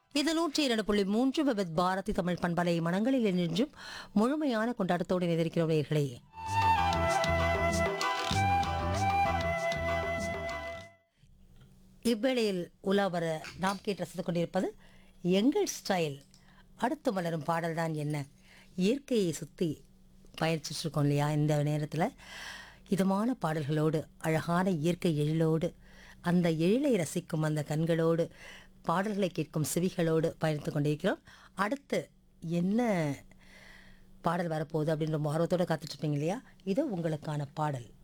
இது நூற்றி இரண்டு புள்ளி மூன்று விபத் பாரதி தமிழ் பண்பலை மனங்களில் நின்றும் முழுமையான கொண்டாட்டத்தோடு இணைந்திருக்கிறோம் நேயர்களே இவ்வேளையில் உலா வர நாம் கேட்டு ரசித்துக் கொண்டிருப்பது எங்கள் ஸ்டைல் அடுத்து மலரும் பாடல் தான் என்ன இயற்கையை சுற்றி பயணிச்சுட்டு இருக்கோம் இல்லையா இந்த நேரத்தில் இதமான பாடல்களோடு அழகான இயற்கை எழிலோடு அந்த எழிலை ரசிக்கும் அந்த கண்களோடு பாடல்களை கேட்கும் செவிகளோடு பயணித்து கொண்டிருக்கிறோம் அடுத்து என்ன பாடல் வரப்போகுது அப்படின்ற ஆர்வத்தோடு காத்துட்ருப்பீங்க இல்லையா இது உங்களுக்கான பாடல்